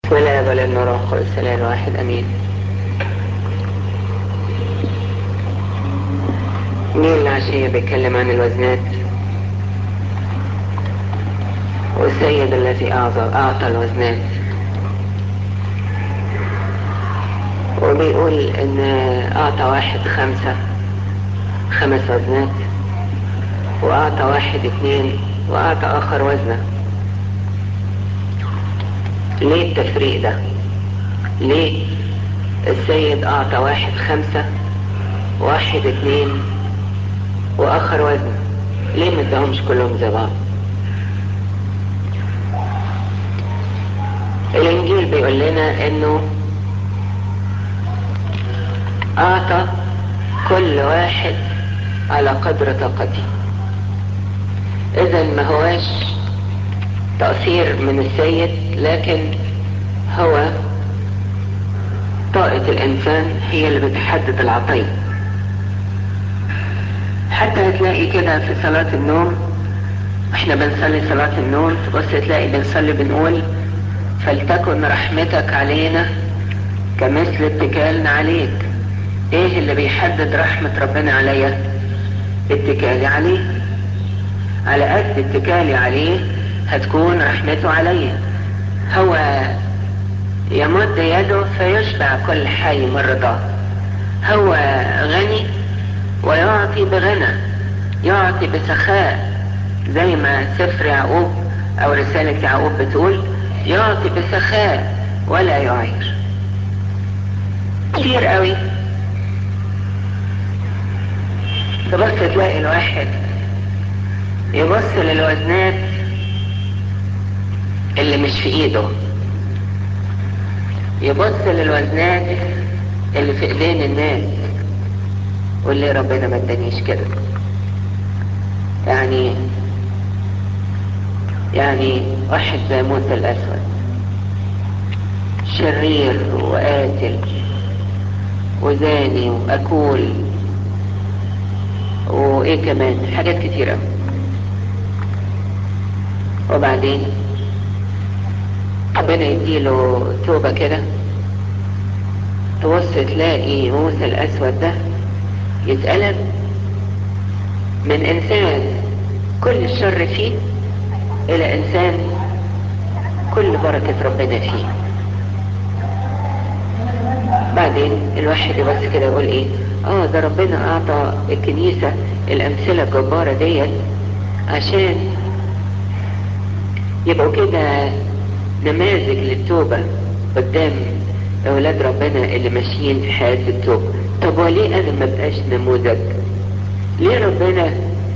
ولا بل النور القدس الان واحد امين جيل العشية بيتكلم عن الوزنات والسيد الذي أعطى, أعطى الوزنات وبيقول إن أعطى واحد خمسة خمس وزنات وأعطى واحد اتنين وأعطى آخر وزنة ليه التفريق ده ليه السيد أعطى واحد خمسة واحد اتنين وآخر وزن ليه ما اداهمش كلهم زي بعض الإنجيل بيقول لنا إنه أعطى كل واحد على قدر طاقته إذا ما هواش تقصير من السيد لكن هو طاقة الإنسان هي اللي بتحدد العطية حتى هتلاقي كده في صلاة النوم احنا بنصلي صلاة النوم تبص تلاقي بنصلي بنقول فلتكن رحمتك علينا كمثل اتكالنا عليك ايه اللي بيحدد رحمة ربنا عليا اتكالي عليه على قد اتكالي عليه هتكون رحمته عليا هو يمد يده فيشبع كل حي من رضاه هو غني ويعطي بغنى يعطي بسخاء زي ما سفر يعقوب او رسالة يعقوب بتقول يعطي بسخاء ولا يعير كتير قوي تبص تلاقي الواحد يبص للوزنات اللي مش في ايده يبص للوزنات اللي في ايدين الناس واللي ربنا ما ادانيش كده يعني يعني واحد زي موسى الاسود شرير وقاتل وزاني واكول وايه كمان حاجات كتيرة وبعدين ربنا يديله توبة كده تبص تلاقي موسى الاسود ده يتقلب من انسان كل الشر فيه الى انسان كل بركة ربنا فيه بعدين الواحد يبص كده يقول ايه اه ده ربنا اعطى الكنيسة الامثلة الجبارة ديت عشان يبقوا كده نماذج للتوبة قدام اولاد ربنا اللي ماشيين في حياة التوبة طب وليه انا ما بقاش نموذج ليه ربنا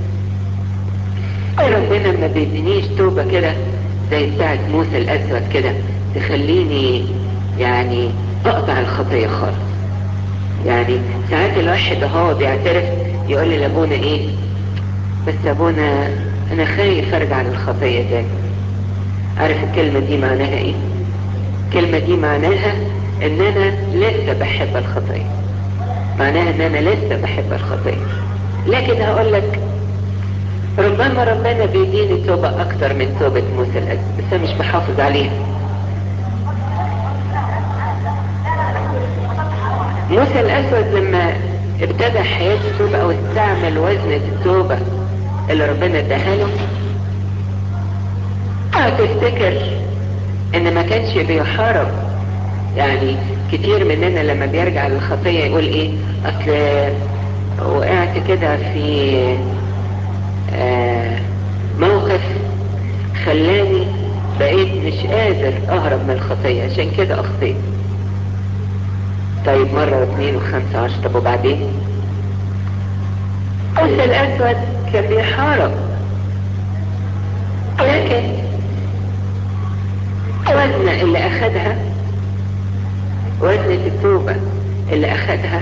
ربنا ما بيدينيش توبة كده زي بتاعت موسى الاسود كده تخليني يعني اقطع الخطية خالص يعني ساعات الواحد هو بيعترف يقول لي لابونا ايه بس ابونا انا خايف ارجع للخطية تاني عارف الكلمة دي معناها ايه الكلمة دي معناها ان انا لسه بحب الخطية معناها ان انا لسه بحب الخطية لكن هقول لك ربما ربنا بيديني توبة اكتر من توبة موسى الاسود بس انا مش بحافظ عليها موسى الاسود لما ابتدى حياة التوبة او استعمل وزنة التوبة اللي ربنا اداها له هتفتكر ان ما كانش بيحارب يعني كتير مننا لما بيرجع للخطية يقول ايه اصل وقعت كده في آه موقف خلاني بقيت مش قادر اهرب من الخطية عشان كده اخطيت طيب مرة واثنين وخمسة عشر طب وبعدين موسى الاسود كان بيحارب لكن وزنة اللي اخدها وزنة التوبة اللي اخدها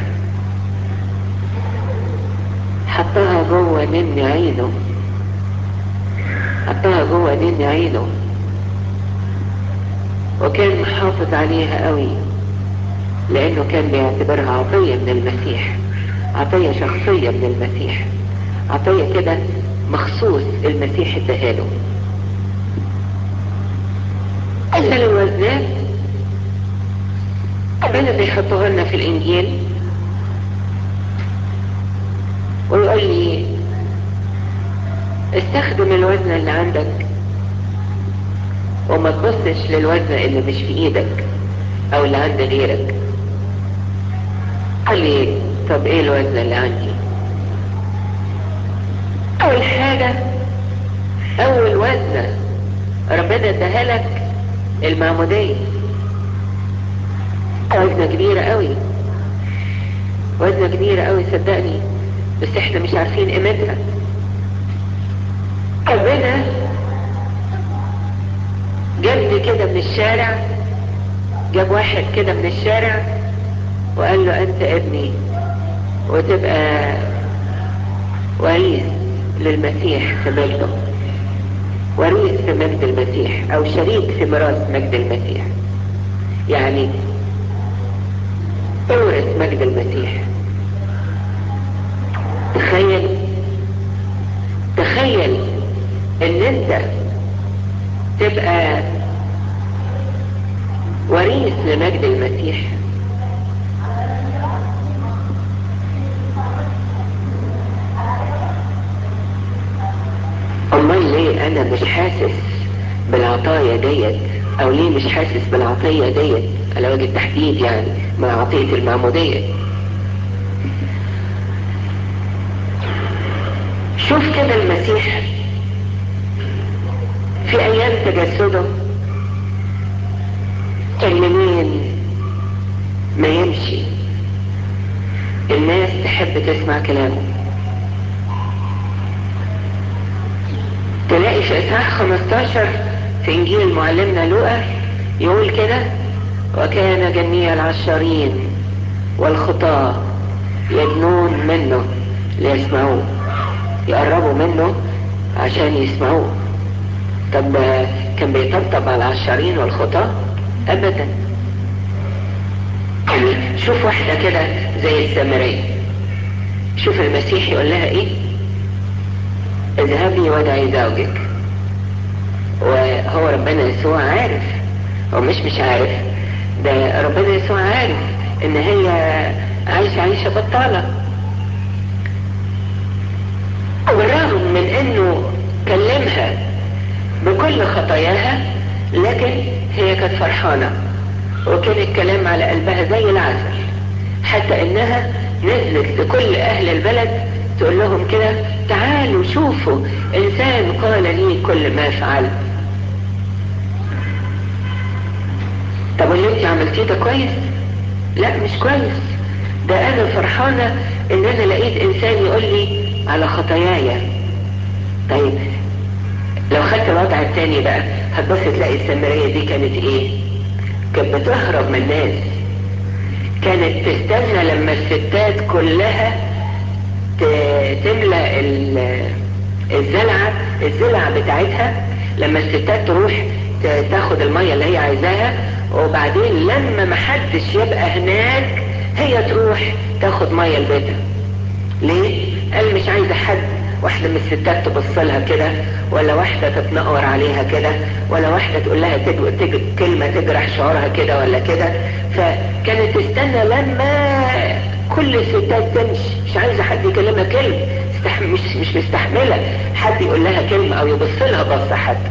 حطها جوه نن عينه حطها جوه نن عينه وكان محافظ عليها قوي لانه كان بيعتبرها عطية من المسيح عطية شخصية من المسيح عطية كده مخصوص المسيح اداها له مثل الوزنات ربنا بيحطه لنا في الانجيل ويقول لي استخدم الوزن اللي عندك وما تبصش للوزن اللي مش في ايدك او اللي عند غيرك قال لي طب ايه الوزن اللي عندي اول حاجة اول وزنة ربنا اداها لك المعمودية وزنة كبيرة قوي وزنة كبيرة قوي صدقني بس احنا مش عارفين قيمتها ربنا جابني كده من الشارع جاب واحد كده من الشارع وقال له انت ابني وتبقى وريث للمسيح في مجده وريث في مجد المسيح او شريك في ميراث مجد المسيح يعني اورث مجد المسيح تخيل تخيل ان انت تبقى وريث لمجد المسيح امال ليه انا مش حاسس بالعطايا ديت او ليه مش حاسس بالعطية ديت على وجه التحديد يعني مع عطية المعمودية شوف كده المسيح في ايام تجسده كان منين ما يمشي الناس تحب تسمع كلامه تلاقي في اصحاح 15 في انجيل معلمنا لوقا يقول كده وكان جميع العشارين والخطاة يدنون منه ليسمعوه يقربوا منه عشان يسمعوه طب كان بيطبطب على العشارين والخطاة ابدا يعني شوف واحدة كده زي السامرية شوف المسيح يقول لها ايه اذهبي ودعي زوجك وهو ربنا يسوع عارف هو مش مش عارف ده ربنا يسوع عارف ان هي عايشة عيشة بطالة وبالرغم من انه كلمها بكل خطاياها لكن هي كانت فرحانة وكان الكلام على قلبها زي العسل حتى انها نزلت لكل اهل البلد تقول لهم كده تعالوا شوفوا انسان قال لي كل ما فعلت طب واللي انت عملتيه ده كويس لا مش كويس ده انا فرحانة ان انا لقيت انسان يقول لي على خطاياي طيب لو خدت الوضع التاني بقى هتبص تلاقي السامرية دي كانت ايه كانت بتهرب من الناس كانت تستنى لما الستات كلها تملى الزلعة الزلعة بتاعتها لما الستات تروح تاخد المية اللي هي عايزاها وبعدين لما محدش يبقى هناك هي تروح تاخد مية لبيتها ليه؟ قال مش عايزة حد واحدة من الستات تبص لها كده ولا واحدة تتنقر عليها كده ولا واحدة تقول لها تج... تج... كلمة تجرح شعورها كده ولا كده فكانت تستنى لما كل الستات تمشي مش عايزة حد يكلمها كلمة استح... مش مش مستحملة حد يقول لها كلمة او يبص لها بصة حتى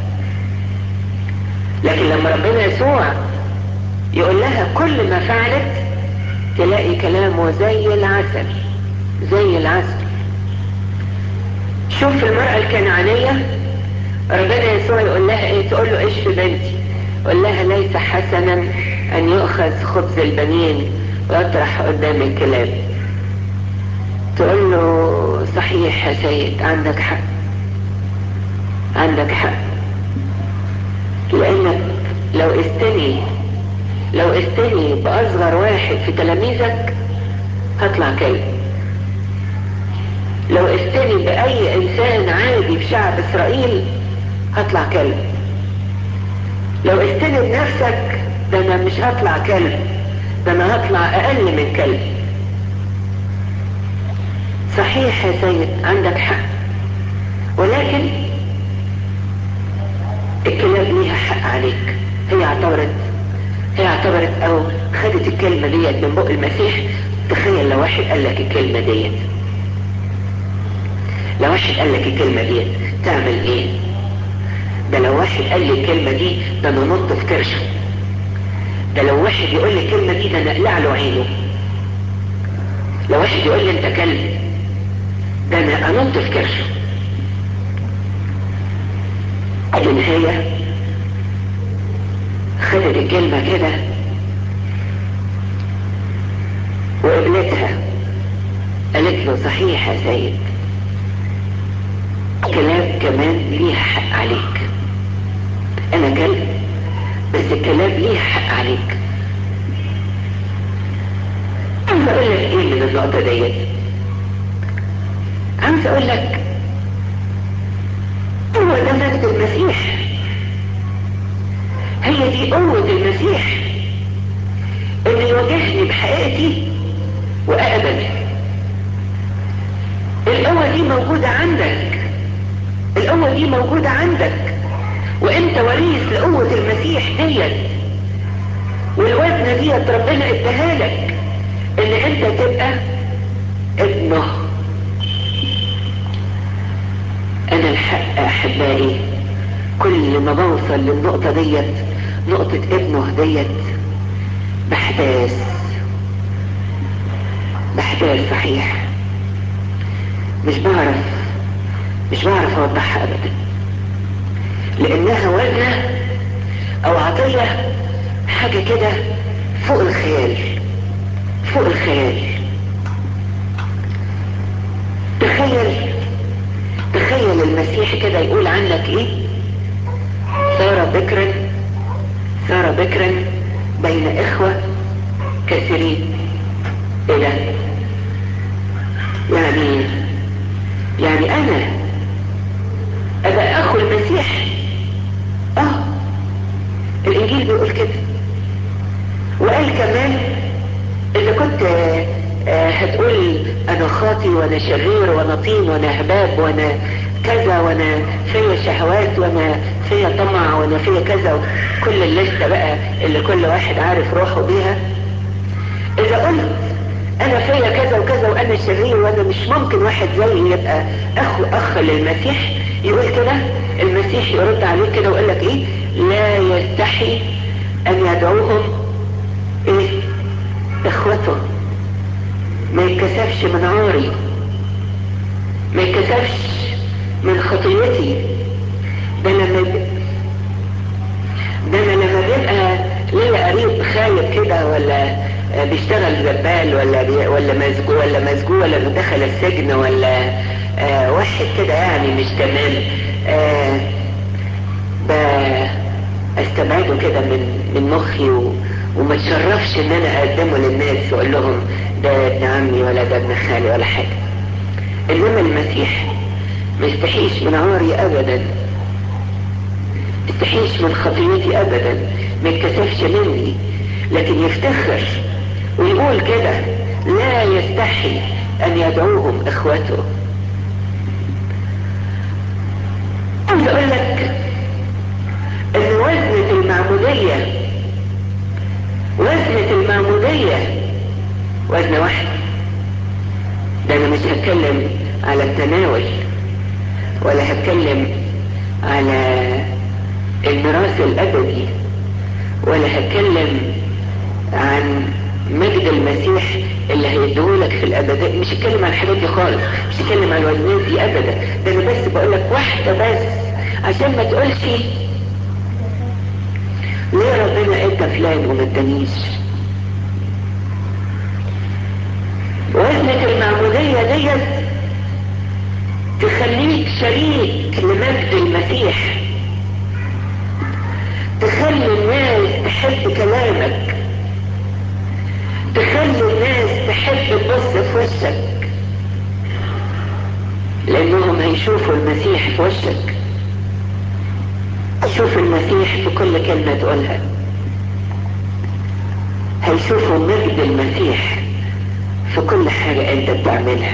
لكن لما ربنا يسوع يقول لها كل ما فعلت تلاقي كلامه زي العسل زي العسل شوف المرأة الكنعانية ربنا يسوع يقول لها ايه تقول له ايش في بنتي يقول لها ليس حسنا ان يؤخذ خبز البنين ويطرح قدام الكلاب تقول له صحيح يا سيد عندك حق عندك حق لانك لو استني لو استني باصغر واحد في تلاميذك هطلع كلب لو استني باي انسان عادي في شعب اسرائيل هطلع كلب لو استني بنفسك ده انا مش هطلع كلب ده انا هطلع اقل من كلب صحيح يا سيد عندك حق ولكن الكلاب ليها حق عليك هي اعتبرت هي اعتبرت او خدت الكلمة ديت من بق المسيح تخيل لو واحد قال لك الكلمة ديت لو واحد قال لك الكلمة ديت تعمل ايه ده لو واحد قال لي الكلمة دي ده انا نط في كرشه ده لو واحد يقول لي الكلمة دي ده انا اقلع له عينه لو واحد يقول لي انت كلب ده انا انط في كرشه لكن هي خدت الكلمة كده وقبلتها قالت له صحيح يا سيد كلام كمان ليه حق عليك انا كلب بس الكلام ليه حق عليك عاوز اقول لك ايه من النقطة ديت عاوز اقول لك هو ده مجد المسيح هي دي قوة المسيح ان يواجهني بحقيقتي واقبل القوة دي موجودة عندك القوة دي موجودة عندك وانت وريث لقوة المسيح ديت والوزنة ديت ربنا اداها لك ان انت تبقى ابنه انا الحق احبائي كل ما بوصل للنقطة ديت نقطة ابنه ديت بحتاس بحتاس صحيح مش بعرف مش بعرف اوضحها ابدا لانها وزنة او عطية حاجة كده فوق الخيال فوق الخيال تخيل تخيل المسيح كده يقول عنك ايه صار بكرا صار بكرا بين اخوة كثيرين ايه ده يعني يعني انا ابقى اخو المسيح اه الانجيل بيقول كده وقال كمان اذا كنت آه هتقول انا خاطي وانا شرير وانا طين وانا هباب وانا كذا وانا فيا شهوات وانا فيا طمع وانا فيا كذا كل الليسته بقى اللي كل واحد عارف روحه بيها اذا قلت انا فيا كذا وكذا وانا شرير وانا مش ممكن واحد زيي يبقى اخو اخ للمسيح يقول كده المسيح يرد عليك كده ويقول لك ايه لا يستحي ان يدعوهم ايه اخوته ما يتكسفش من عاري ما يتكسفش من خطيتي ده لما ده انا لما بيبقى ليا قريب خايب كده ولا بيشتغل زبال ولا بي ولا مسجون ولا مسجون ولا دخل السجن ولا آه واحد كده يعني مش تمام آه استبعده كده من من مخي و وما تشرفش ان انا اقدمه للناس واقول لهم ده ابن عمي ولا ده ابن خالي ولا حاجه انما المسيح ما يستحيش من عاري ابدا يستحيش من خطيتي ابدا ما يتكسفش مني لكن يفتخر ويقول كده لا يستحي ان يدعوهم اخوته عاوز اقول لك ان وزنة المعمودية وزنة المعمودية وزنة واحدة ده انا مش هتكلم على التناول ولا هتكلم على الميراث الابدي ولا هتكلم عن مجد المسيح اللي هيديهولك في الابدية مش هتكلم عن الحاجات دي خالص مش هتكلم عن الوزنات دي ابدا ده انا بس بقول لك واحدة بس عشان ما تقولش ليه ربنا ادى فلان وما ادانيش وزنة المعمودية ديت تخليك شريك لمجد المسيح تخلي الناس تحب كلامك تخلي الناس تحب تبص في وشك لانهم هيشوفوا المسيح في وشك شوف المسيح في كل كلمة تقولها هيشوفوا مجد المسيح في كل حاجة انت بتعملها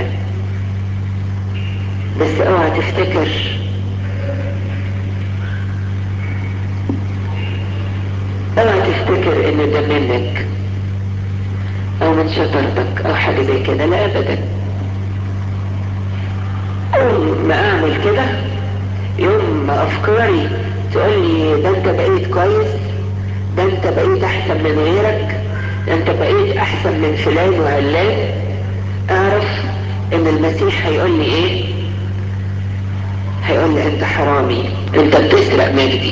بس اوعى تفتكر اوعى تفتكر ان ده منك او من شطارتك او حاجة زي كده لا ابدا اول ما اعمل كده يوم ما افكاري تقول لي ده انت بقيت كويس ده انت بقيت احسن من غيرك ده انت بقيت احسن من فلان وعلان اعرف ان المسيح هيقول لي ايه هيقول لي انت حرامي انت بتسرق مجدي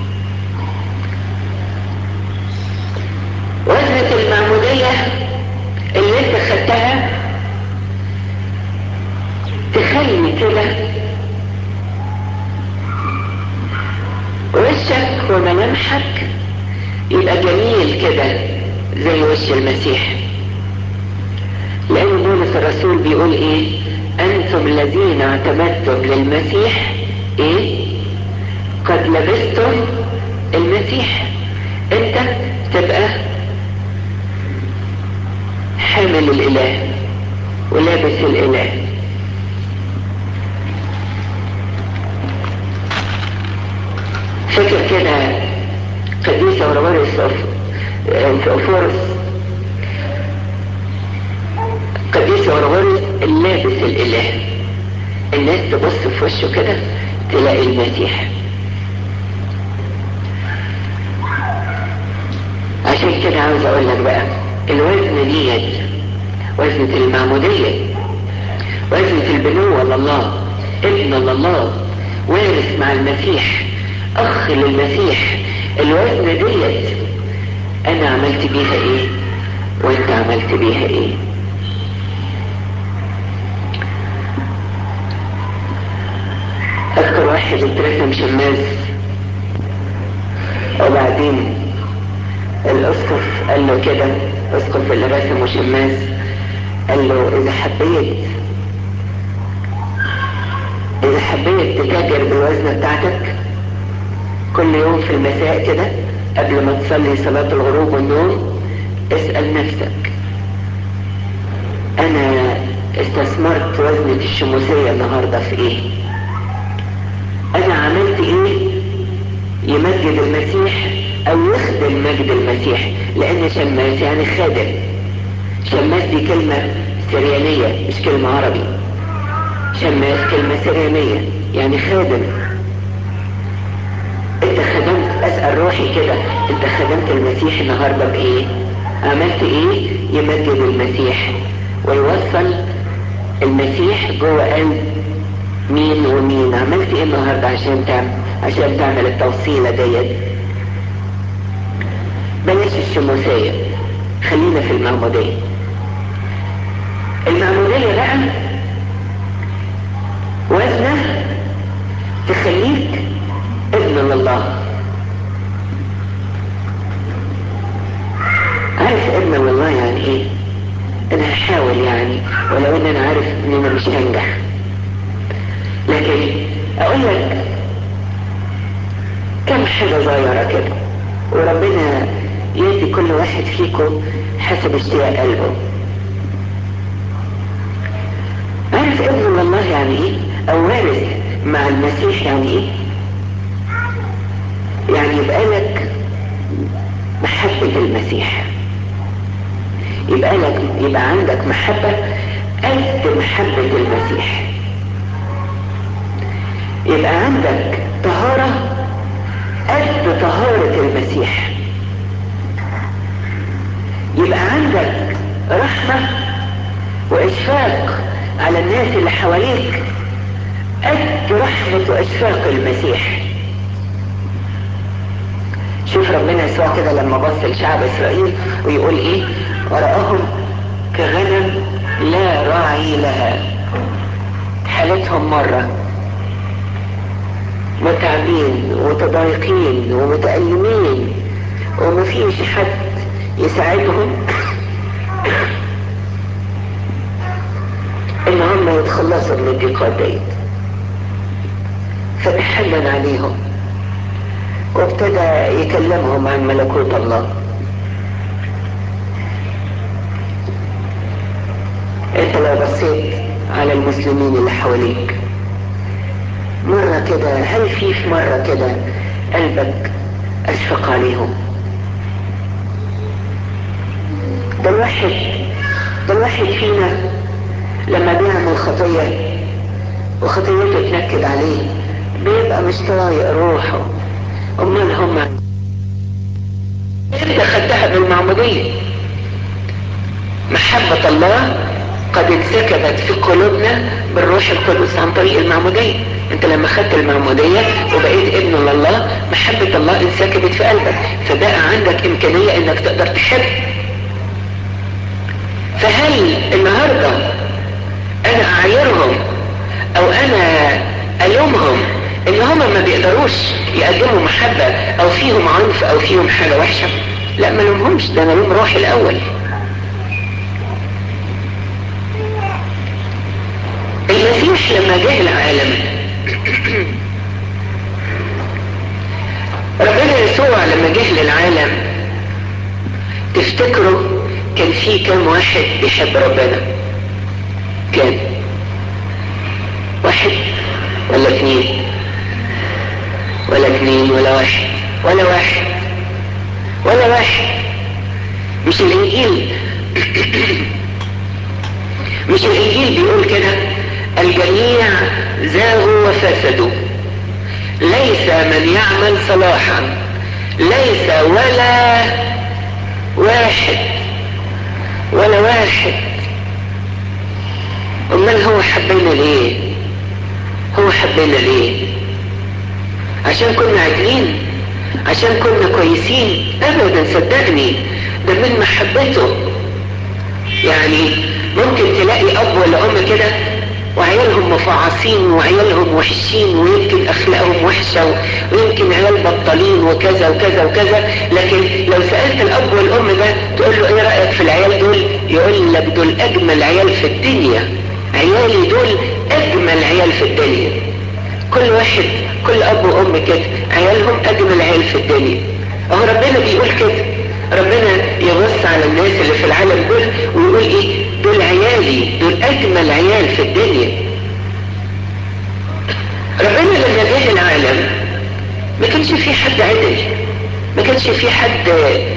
وزنة المعمودية اللي انت خدتها تخلي كده وشك وملامحك يبقى جميل كده زي وش المسيح لان بولس الرسول بيقول ايه انتم الذين اعتمدتم للمسيح ايه قد لبستم المسيح انت تبقى حامل الاله ولابس الاله فاكر كده قديسة ورمارس فورس قديسة ورمارس لابس الاله الناس تبص في وشه كده تلاقي المسيح عشان كده عاوز اقول لك بقى الوزن ديت وزنة المعمودية وزنة البنوة لله ابن لله وارث مع المسيح اخ للمسيح الوزن ديت انا عملت بيها ايه وانت عملت بيها ايه اذكر واحد اترسم شماس وبعدين الاسقف قال له كده اسقف اللي رسمه شماس قال له اذا حبيت اذا حبيت تتاجر بالوزنة بتاعتك كل يوم في المساء كده قبل ما تصلي صلاة الغروب والنوم اسأل نفسك انا استثمرت وزنة الشموسية النهاردة في ايه انا عملت ايه يمجد المسيح او يخدم مجد المسيح لان شماس يعني خادم شماس دي كلمة سريانية مش كلمة عربي شماس كلمة سريانية يعني خادم انت خدمت اسأل روحي كده انت خدمت المسيح النهاردة بايه عملت ايه يمجد المسيح ويوصل المسيح جوه قلب مين ومين عملت ايه النهاردة عشان تعمل عشان تعمل التوصيلة ديت بلاش الشموسية خلينا في المعمودية المعمودية بقى وزنة تخليك ابن لله عارف ابن لله يعني ايه انا هحاول يعني ولو ان انا عارف ان انا مش هنجح لكن اقول لك كم حاجة صغيرة كده وربنا يدي كل واحد فيكم حسب اشتياق قلبه عارف ابن الله يعني ايه او وارث مع المسيح يعني ايه يعني يبقى لك محبة المسيح يبقى لك يبقى عندك محبة قد محبة المسيح يبقى عندك طهارة قد طهارة المسيح يبقى عندك رحمة وإشفاق على الناس اللي حواليك قد رحمة وإشفاق المسيح شوف ربنا يسوع كده لما بص لشعب إسرائيل ويقول إيه ورآهم كغنم لا راعي لها حالتهم مرة متعبين ومتضايقين ومتألمين ومفيش حد يساعدهم ان هم يتخلصوا من الضيقات ديت فبيحنن عليهم وابتدى يكلمهم عن ملكوت الله انت لو بصيت على المسلمين اللي حواليك مرة كده هل في في مرة كده قلبك اشفق عليهم ده الواحد ده الواحد فينا لما بيعمل خطية وخطيته تنكد عليه بيبقى مش طايق روحه امال هم انت خدتها بالمعمودية محبة الله قد انسكبت في قلوبنا بالروح القدس عن طريق المعمودية انت لما خدت المعمودية وبقيت ابن لله محبة الله انسكبت في قلبك فبقى عندك امكانية انك تقدر تحب فهل النهاردة انا اعايرهم او انا الومهم ان هم ما بيقدروش يقدموا محبة او فيهم عنف او فيهم حاجة وحشة لا ما لومهمش ده انا لوم روحي الاول المسيح لما جه العالم ربنا يسوع لما جه للعالم تفتكروا كان في كام واحد بيحب ربنا كام واحد ولا اثنين ولا اثنين ولا واحد ولا واحد ولا واحد مش الانجيل مش الانجيل بيقول كده الجميع زاغوا وفسدوا ليس من يعمل صلاحا ليس ولا واحد ولا واحد امال هو حبينا ليه هو حبينا ليه عشان كنا عادلين عشان كنا كويسين ابدا صدقني ده من محبته يعني ممكن تلاقي اب ولا ام كده وعيالهم مفعصين وعيالهم وحشين ويمكن اخلاقهم وحشة ويمكن عيال بطالين وكذا وكذا وكذا لكن لو سألت الاب والام ده تقول له ايه رأيك في العيال دول يقول لك دول اجمل عيال في الدنيا عيالي دول اجمل عيال في الدنيا كل واحد كل اب وام كده عيالهم اجمل عيال في الدنيا اهو ربنا بيقول كده ربنا يبص على الناس اللي في العالم دول ويقول ايه دول عيالي دول اجمل عيال في الدنيا ربنا لما جه العالم ما كانش في حد عدل ما كانش في حد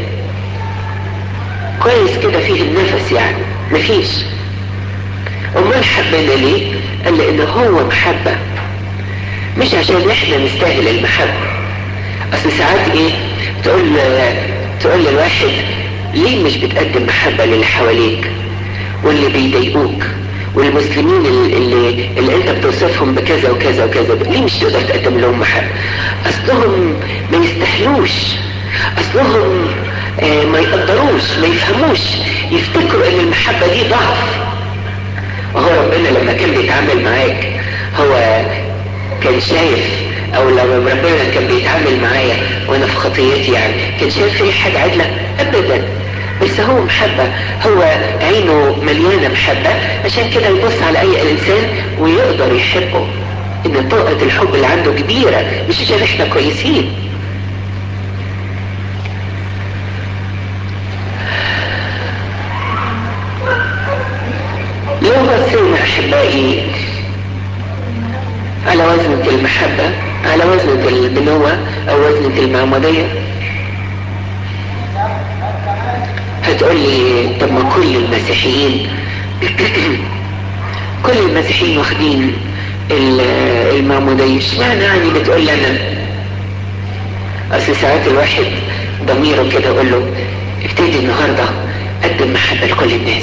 كويس كده فيه النفس يعني مفيش امال حبنا ليه قال لان هو محبة مش عشان احنا نستاهل المحبة اصل ساعات ايه تقول تقول للواحد ليه مش بتقدم محبة للي حواليك واللي بيضايقوك والمسلمين اللي, اللي انت بتوصفهم بكذا وكذا وكذا ليه مش تقدر تقدم لهم محبة اصلهم ما يستحلوش اصلهم آه ما يقدروش ما يفهموش يفتكروا ان المحبة دي ضعف وهو ربنا لما كان بيتعامل معاك هو كان شايف او لو ربنا كان بيتعامل معايا وانا في خطيتي يعني كان شايف في حاجة عدلة ابدا بس هو محبة هو عينه مليانة محبة عشان كده يبص على اي انسان ويقدر يحبه ان طاقة الحب اللي عنده كبيرة مش عشان احنا كويسين لو بصينا احبائي على وزنة المحبة على وزنة البنوة او وزنة المعمودية هتقول لي طب ما كل المسيحيين كل المسيحيين واخدين المعمودية اشمعنى يعني بتقول لي انا اصل ساعات الواحد ضميره كده يقول له ابتدي النهارده قدم محبة لكل الناس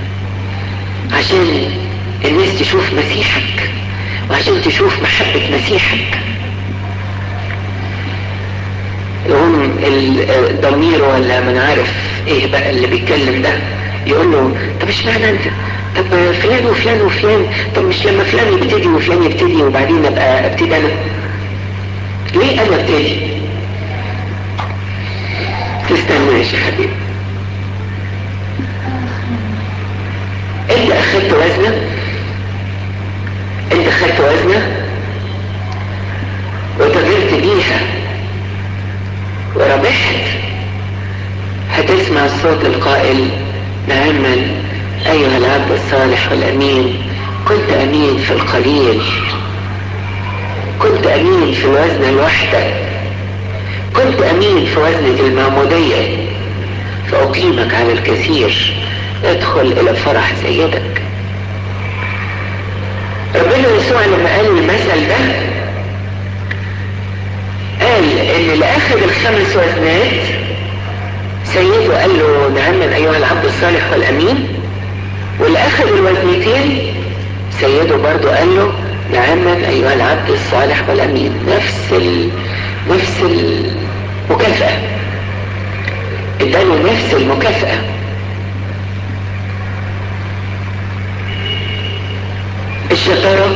عشان الناس تشوف مسيحك وعشان تشوف محبة مسيحك يقوم الضمير ولا من عارف ايه بقى اللي بيتكلم ده يقول له طب اشمعنى انت طب فلان وفلان وفلان طب مش لما فلان يبتدي وفلان يبتدي وبعدين ابقى ابتدي انا ليه انا ابتدي تستناش يا حبيبي انت اخدت وزنه انت اخدت وزنه وتجرت بيها وربحت هتسمع الصوت القائل نعما ايها العبد الصالح والامين كنت امين في القليل كنت امين في الوزن الوحدة كنت امين في وزنة المعمودية فأقيمك على الكثير ادخل إلى فرح سيدك ربنا يسوع لما قال المثل ده قال ان لاخذ الخمس وزنات سيده قال له نعم ايها العبد الصالح والامين والاخذ الوزنتين سيده برضو قال له نعم ايها العبد الصالح والامين نفس ال... نفس المكافأة اداله نفس المكافأة الشطارة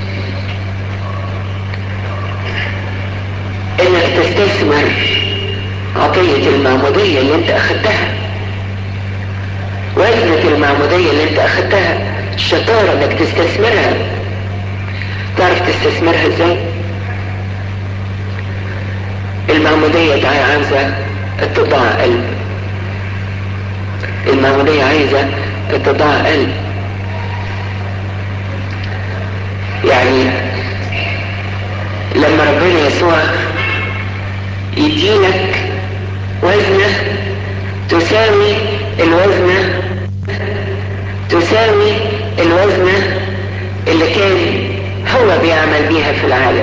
انك تستثمر عطية المعمودية اللي انت اخدتها وزنة المعمودية اللي انت اخدتها الشطارة انك تستثمرها تعرف تستثمرها ازاي المعمودية عايزة اتضاع قلب المعمودية عايزة اتضاع قلب يعني لما ربنا يسوع يديلك وزنة تساوي الوزنة تساوي الوزنة اللي كان هو بيعمل بيها في العالم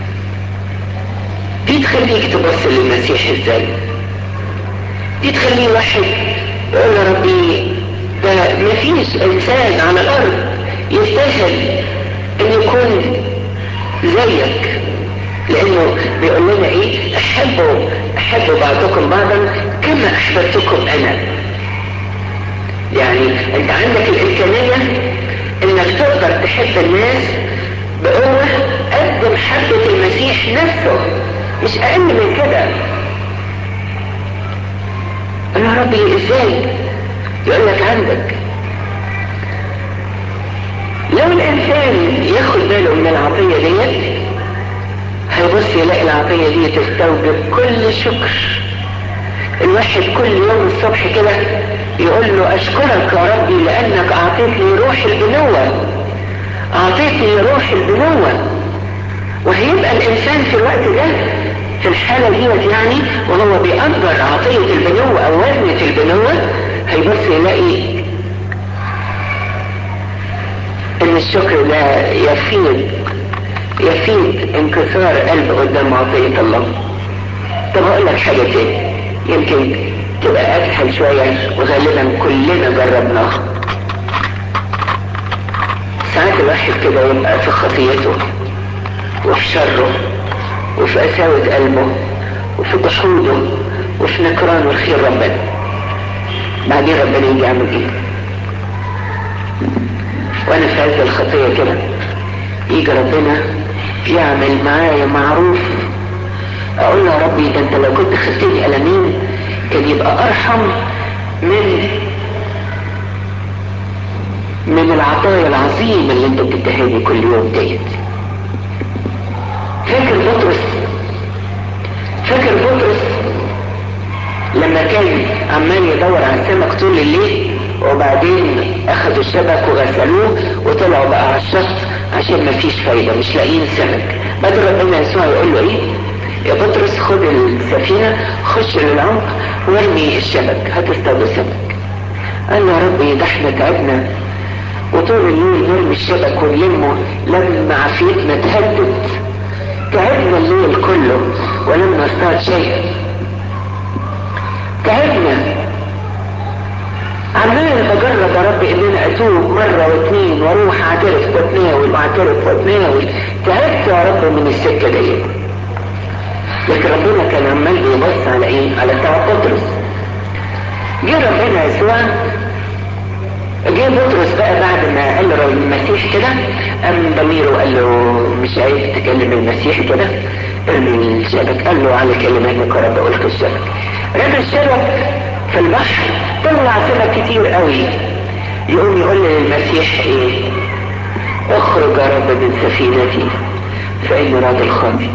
دي تخليك تبص للمسيح ازاي دي تخليه واحد يقول يا ربي ده مفيش انسان على الارض يستاهل ان يكون زيك لانه بيقول لنا ايه احبوا احبوا بعضكم بعضا كما احببتكم انا يعني انت عندك الامكانية انك تقدر تحب الناس بقوة قد محبة المسيح نفسه مش اقل من كده يا ربي ازاي يقول لك عندك لو الانسان ياخد باله من العطية ديت هيبص يلاقي العطية دي تستوجب كل شكر الواحد كل يوم الصبح كده يقول له اشكرك يا ربي لانك اعطيتني روح البنوة اعطيتني روح البنوة وهيبقى الانسان في الوقت ده في الحالة ديت يعني وهو بيقدر عطية البنوة او وزنة البنوة هيبص يلاقي ان الشكر ده يفيد يفيد انكسار قلب قدام عطية الله طب اقول لك حاجة تاني يمكن تبقى اسهل شوية وغالبا كلنا جربناها ساعات الواحد كده يبقى في خطيته وفي شره وفي قساوة قلبه وفي جحوده وفي نكران الخير ربنا بعدين ربنا يجي يعمل ايه وانا في عز الخطية كده يجي ربنا يعمل معايا معروف اقول يا ربي ده انت لو كنت خدتني قلمين كان يبقى ارحم من من العطايا العظيمة اللي انت بتديها لي كل يوم ديت فاكر بطرس فاكر بطرس لما كان عمال يدور على السمك طول الليل وبعدين اخدوا الشبك وغسلوه وطلعوا بقى على الشط عشان ما فيش فايدة مش لاقيين سمك بعد ربنا يسوع يقول له ايه يا بطرس خد السفينة خش للعمق وارمي الشبك هتصطادوا سمك قال له يا ربي ده احنا تعبنا وطول الليل نرمي الشبك ونلمه لما عافيتنا تهدد تعبنا الليل كله ولم نصطاد شيئا تعبنا عمال بجرب يا رب ان انا اتوب مرة واثنين واروح اعترف واتناول واعترف واتناول تعبت يا رب من السكة دي لكن ربنا كان عمال بيبص على ايه على بتاع بطرس جه ربنا يسوع جه بطرس بقى بعد ما قال له المسيح كده قام ضميره قال له مش عايز تكلم المسيح كده ارمي الشبك قال له على كلماتك يا رب قلت الشبك رمى الشبك في البحر طلع سمك كتير قوي يقوم يقول للمسيح ايه اخرج يا رب من سفينتي فاني راجل خاطئ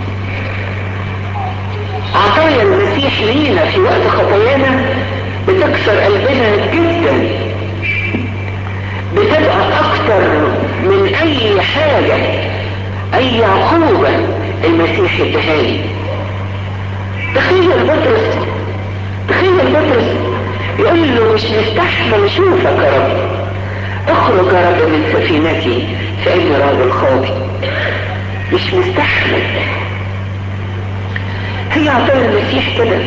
عطايا المسيح لينا في وقت خطايانا بتكسر قلبنا جدا بتبقى اكتر من اي حاجة اي عقوبة المسيح ادهالي تخيل بطرس تخيل بطرس يقول له مش مستحمل اشوفك يا رب اخرج يا رب من سفينتي فاني راجل خاطي مش مستحمل هي عطايا المسيح كده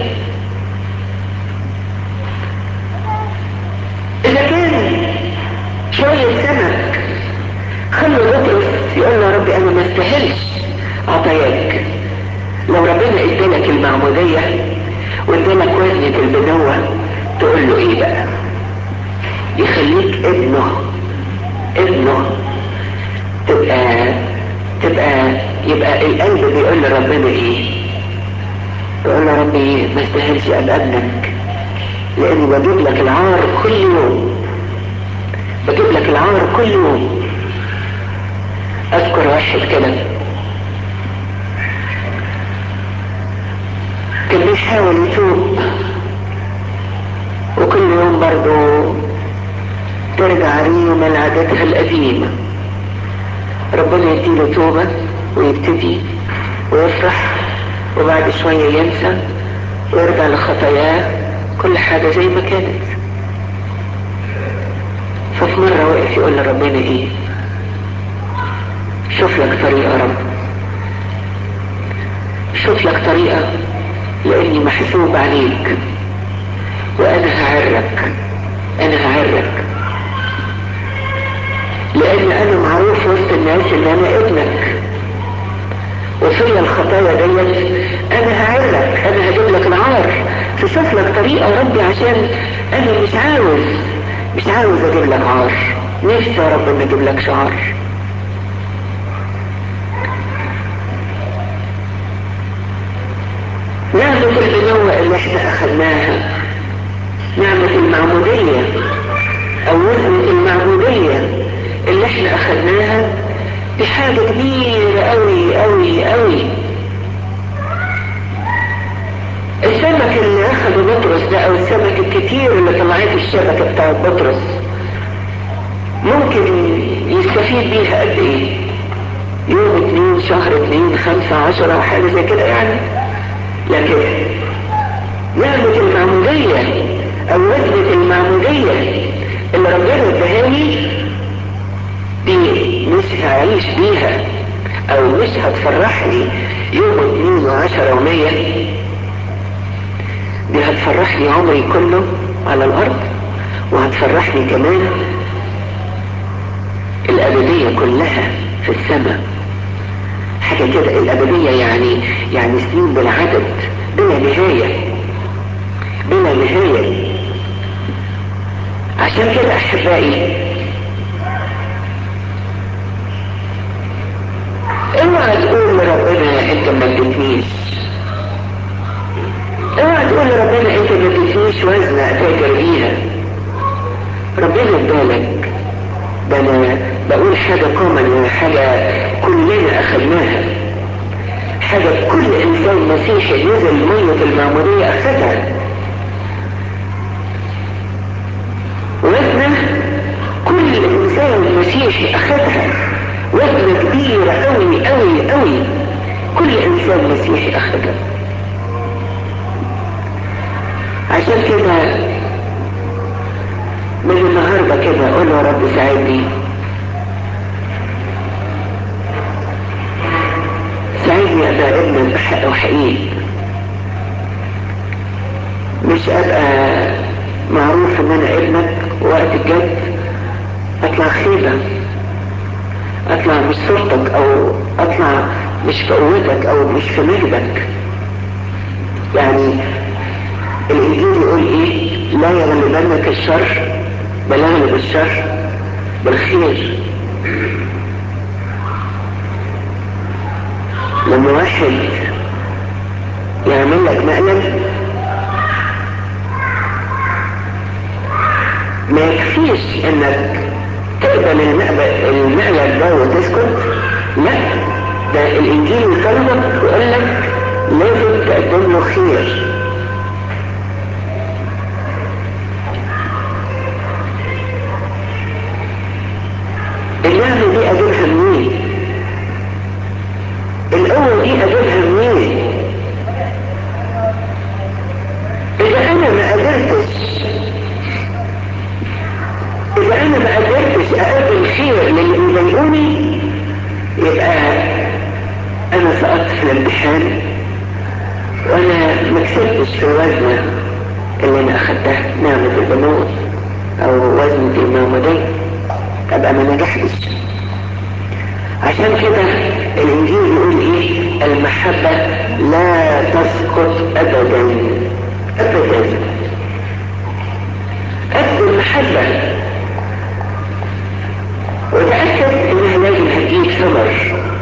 اذا كان شوية سمك خلوا بطرس يقول له يا رب انا ما استاهلش عطاياك لو ربنا ادالك المعمودية وادالك وزنة البنوة تقول له ايه بقى يخليك ابنه ابنه تبقى تبقى يبقى القلب بيقول لربنا ايه يقول له ربي ما استاهلش ابقى ابنك لاني بجيب لك العار كل يوم بجيب لك العار كل يوم اذكر واحد كده كان بيحاول يتوب وكل يوم برضه ترجع ريما لعادتها القديمة ربنا يديله توبة ويبتدي ويفرح وبعد شوية ينسى ويرجع لخطاياه كل حاجة زي ما كانت ففي مرة وقف يقول لربنا ايه شوف لك طريقة يا رب شوف لك طريقة لاني محسوب عليك وانا هعرك انا هعرك لان انا معروف وسط الناس ان انا ابنك وفيا الخطايا ديت انا هعرك انا هجيب لك العار تشوف لك طريقة يا ربي عشان انا مش عاوز مش عاوز اجيب لك عار نفسي يا رب ما اجيب لك شعار نعمة البنوة اللي احنا اخذناها نعمة المعمودية او وزنة المعمودية اللي احنا اخذناها دي حاجة كبيرة قوي قوي قوي السمك اللي اخده بطرس ده او السمك الكتير اللي طلعت الشبكة بتاعت بطرس ممكن يستفيد بيها قد ايه يوم اتنين شهر اتنين خمسة عشرة حاجة زي كده يعني لكن نعمة المعمودية او وزنة المعمودية اللي ربنا ادهاني دي مش هعيش بيها او مش هتفرحني يوم اتنين وعشرة ومية دي هتفرحني عمري كله على الارض وهتفرحني كمان الابدية كلها في السماء حاجة كده الابدية يعني يعني سنين بالعدد بلا نهاية بلا نهاية عشان كده احبائي اوعى تقول لربنا انت ما اديتنيش اوعى تقول لربنا انت ما اديتنيش وزنة اتاجر بيها ربنا ادالك ده انا بقول حاجة كومن حاجة كلنا اخذناها حاجة كل انسان مسيحي نزل مية المعمودية اخذها وزنة كل انسان مسيحي اخذها وزنة كبيرة قوي قوي قوي كل انسان مسيحي اخذها عشان كده من النهاردة كده قول يا رب ساعدني ساعدني ابقى ابن بحق وحقيقي مش ابقى معروف ان انا ابنك وقت الجد اطلع خيبة اطلع مش صورتك او اطلع مش في قوتك او مش في مجدك يعني الانجيل يقول ايه لا يغلبنك الشر بل اغلب الشر بالخير لما واحد يعمل لك مقلب ما يكفيش انك تقبل المقلب المقلب ده وتسكت لا ده الانجيل يطلبك ويقول لك لازم تقدم له خير النعمة دي اجيبها منين القوة دي اجيبها منين اذا انا ما قدرتش اقدم خير للي بيضايقوني يبقى انا سقطت في الامتحان وانا ما كسبتش في الوزنة اللي انا اخدتها نعمة البنوء او وزنة المعمودية ابقى ما نجحتش عشان كده الانجيل يقول ايه المحبة لا تسقط ابدا ابدا قد المحبة وتأكد انها لازم هتجيب ثمر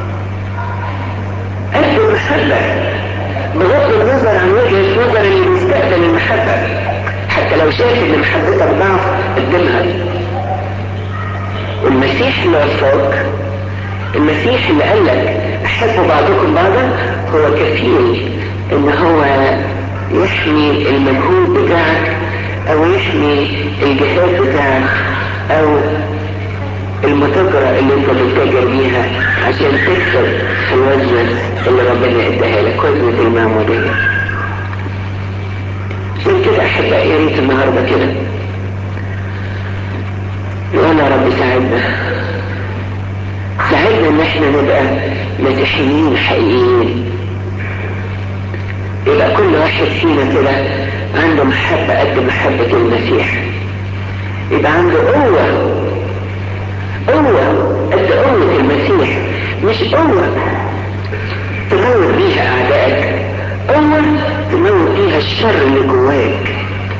قد المحبة بغض النظر عن وجهة نظر اللي بيستقبل المحبة حتى لو شايف ان محبتك ضعف قدمها والمسيح اللي وفاك المسيح اللي قال لك احبوا بعضكم بعضا هو كفيل ان هو يحمي المجهود بتاعك او يحمي الجهاد بتاعك او المتاجرة اللي انت بتتاجر بيها عشان تكسب الوزنة اللي ربنا اداها لك وزنة المعمودية عشان كده احبائي يا ريت النهارده كده نقول يا رب ساعدنا ساعدنا ان احنا نبقى مسيحيين حقيقيين يبقى كل واحد فينا كده عنده محبة قد محبة المسيح يبقى عنده قوة قوة قد قوة المسيح مش قوة تموت بيها أعدائك قوة تموت بيها الشر اللي جواك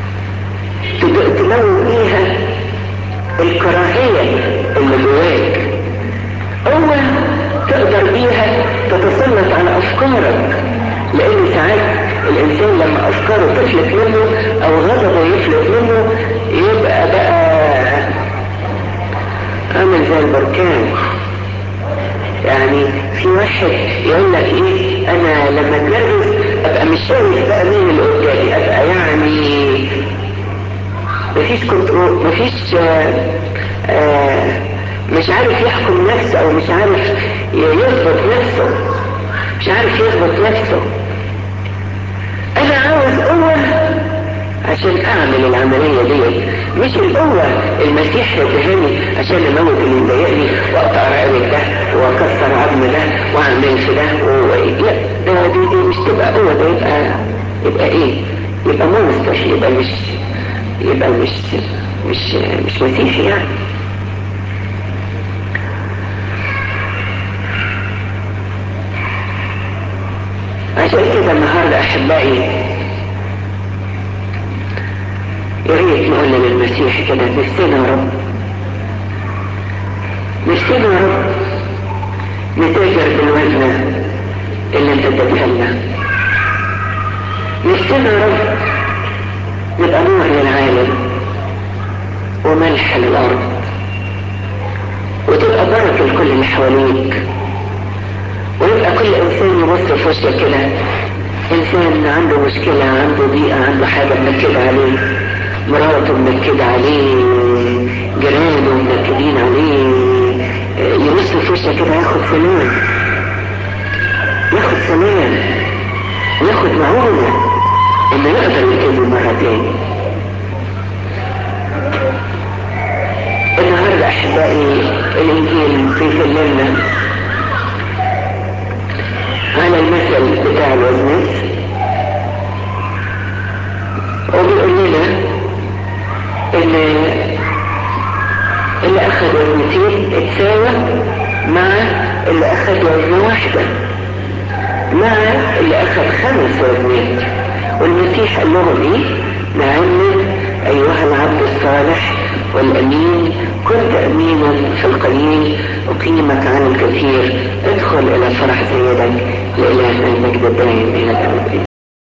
تموت بيها الكراهية اللي جواك قوة تقدر بيها تتسلط على أفكارك لأن ساعات الإنسان لما أفكاره تفلت منه أو غضبه يفلت منه يبقى بقى عامل زي البركان يعني في واحد يقول لك ايه انا لما اتنرفز ابقى مش شايف بقى مين اللي قدامي ابقى يعني مفيش كنترول مفيش آه آه مش عارف يحكم نفسه او مش عارف يضبط نفسه مش عارف يضبط نفسه انا عاوز قوة عشان اعمل العملية دي مش القوة المسيح يدهني عشان اموت اللي مضايقني واقطع رقبة ده واكسر عظم ده واعمل في ده و... لا ده دي, دي مش تبقى قوة ده يبقى يبقى ايه يبقى مونستر يبقى مش يبقى مش مش مش مسيحي يعني عشان كده النهارده احبائي يا ريت نقول للمسيح كده نفسنا يا رب نفسنا يا رب نتاجر بالوزنة اللي انت اديتها لنا نفسنا يا رب نبقى نور للعالم وملح للارض وتبقى بركة لكل اللي حواليك ويبقى كل انسان يبص في وشك كده انسان عنده مشكلة عنده ضيقة عنده حاجة منكدة عليه مراته منكدة عليه جيرانه منكدين عليه يبص في وشك كده ياخد سلام ياخد سلام وياخد معونة انه يقدر يبتدي مرة تاني النهاردة احبائي الانجيل بيكلمنا على المثل بتاع الوزنات وبيقول لنا ان اللي اخذ وزنتين اتساوى مع اللي اخذ وزنة واحدة مع اللي اخذ خمس وزنات والمسيح قال لهم ايه نعم ايها العبد الصالح والامين كنت امينا في القليل اقيمك على الكثير ادخل الى فرح سيدك لإلهنا المجد الدائم الى الابد